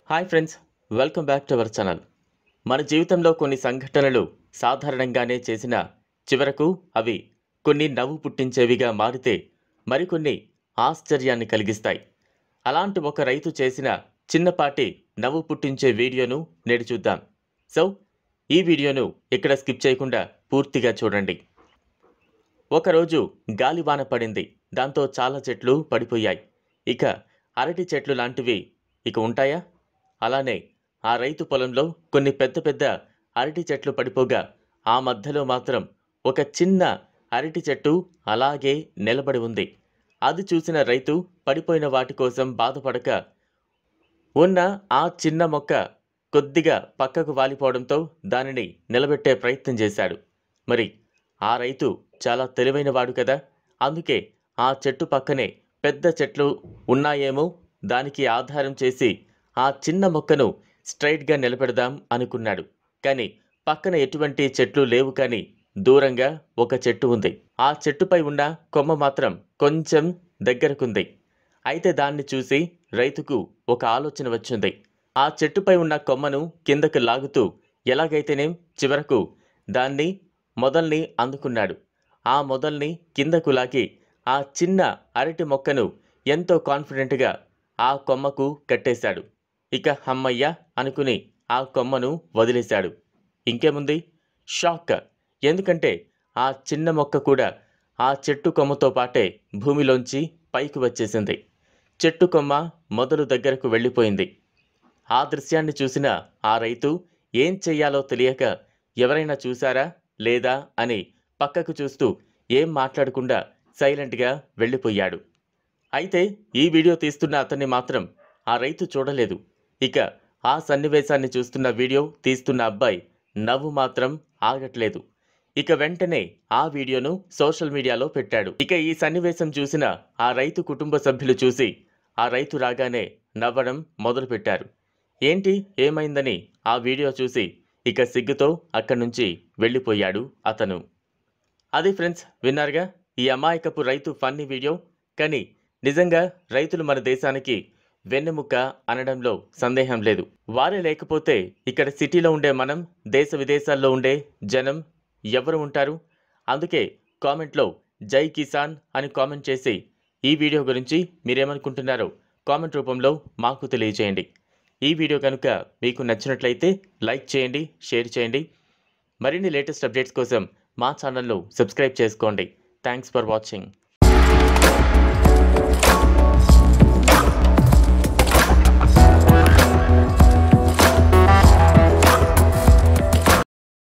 hi friends welcome back to our channel మన జీవితంలో కొన్ని సంఘటనలు సాధారణంగానే చేసిన చివరకు అవి కొన్ని నవ్వు పుట్టించేవిగా మారితే మరికొన్ని ఆశ్చర్యాన్ని కలిగిస్తాయి అలాంటి ఒక రైతు చేసిన చిన్నపాటి నవ్వు పుట్టించే వీడియోను నేడు చూద్దాం సో ఈ వీడియోను ఇక్కడ స్కిప్ చేయకుండా పూర్తిగా చూడండి ఒకరోజు గాలివాన పడింది దాంతో చాలా చెట్లు పడిపోయాయి ఇక అరటి చెట్లు లాంటివి ఇక ఉంటాయా అలానే ఆ రైతు పొలంలో కొన్ని పెద్ద పెద్ద అరటి చెట్లు పడిపోగా ఆ మధ్యలో మాత్రం ఒక చిన్న అరటి చెట్టు అలాగే నిలబడి ఉంది అది చూసిన రైతు పడిపోయిన వాటి కోసం బాధపడక ఉన్న ఆ చిన్న మొక్క కొద్దిగా పక్కకు వాలిపోవడంతో దానిని నిలబెట్టే ప్రయత్నం చేశాడు మరి ఆ రైతు చాలా తెలివైనవాడు కదా అందుకే ఆ చెట్టు పక్కనే పెద్ద చెట్లు ఉన్నాయేమో దానికి ఆధారం చేసి ఆ చిన్న మొక్కను స్ట్రైట్గా నిలబెడదాం అనుకున్నాడు కానీ పక్కన ఎటువంటి చెట్లు లేవు కానీ దూరంగా ఒక చెట్టు ఉంది ఆ చెట్టుపై ఉన్న కొమ్మ మాత్రం కొంచెం దగ్గరకుంది అయితే దాన్ని చూసి రైతుకు ఒక ఆలోచన వచ్చింది ఆ చెట్టుపై ఉన్న కొమ్మను కిందకు లాగుతూ ఎలాగైతేనేం చివరకు దాన్ని మొదల్ని అందుకున్నాడు ఆ మొదల్ని కిందకు లాగి ఆ చిన్న అరటి మొక్కను ఎంతో కాన్ఫిడెంట్గా ఆ కొమ్మకు కట్టేశాడు ఇక హమ్మయ్య అనుకుని ఆ కొమ్మను వదిలేశాడు ఇంకేముంది షాక్ ఎందుకంటే ఆ చిన్న మొక్క కూడా ఆ చెట్టు కొమ్మతో పాటే భూమిలోంచి పైకి వచ్చేసింది చెట్టు కొమ్మ మొదలు దగ్గరకు వెళ్ళిపోయింది ఆ దృశ్యాన్ని చూసిన ఆ రైతు ఏం చెయ్యాలో తెలియక ఎవరైనా చూశారా లేదా అని పక్కకు చూస్తూ ఏం మాట్లాడకుండా సైలెంట్గా వెళ్ళిపోయాడు అయితే ఈ వీడియో తీస్తున్న అతన్ని మాత్రం ఆ రైతు చూడలేదు ఇక ఆ సన్నివేశాన్ని చూస్తున్న వీడియో తీస్తున్న అబ్బాయి నవ్వు మాత్రం ఆగట్లేదు ఇక వెంటనే ఆ వీడియోను సోషల్ మీడియాలో పెట్టాడు ఇక ఈ సన్నివేశం చూసిన ఆ రైతు కుటుంబ సభ్యులు చూసి ఆ రైతు రాగానే నవ్వడం మొదలుపెట్టారు ఏంటి ఏమైందని ఆ వీడియో చూసి ఇక సిగ్గుతో అక్కడి నుంచి వెళ్ళిపోయాడు అతను అది ఫ్రెండ్స్ విన్నారుగా ఈ అమాయకపు రైతు ఫన్నీ వీడియో కానీ నిజంగా రైతులు మన దేశానికి వెన్నెముక్క అనడంలో సందేహం లేదు వారే లేకపోతే ఇక్కడ సిటీలో ఉండే మనం దేశ విదేశాల్లో ఉండే జనం ఎవరు ఉంటారు అందుకే కామెంట్లో జై కిసాన్ అని కామెంట్ చేసి ఈ వీడియో గురించి మీరేమనుకుంటున్నారో కామెంట్ రూపంలో మాకు తెలియజేయండి ఈ వీడియో కనుక మీకు నచ్చినట్లయితే లైక్ చేయండి షేర్ చేయండి మరిన్ని లేటెస్ట్ అప్డేట్స్ కోసం మా ఛానల్ను సబ్స్క్రైబ్ చేసుకోండి థ్యాంక్స్ ఫర్ వాచింగ్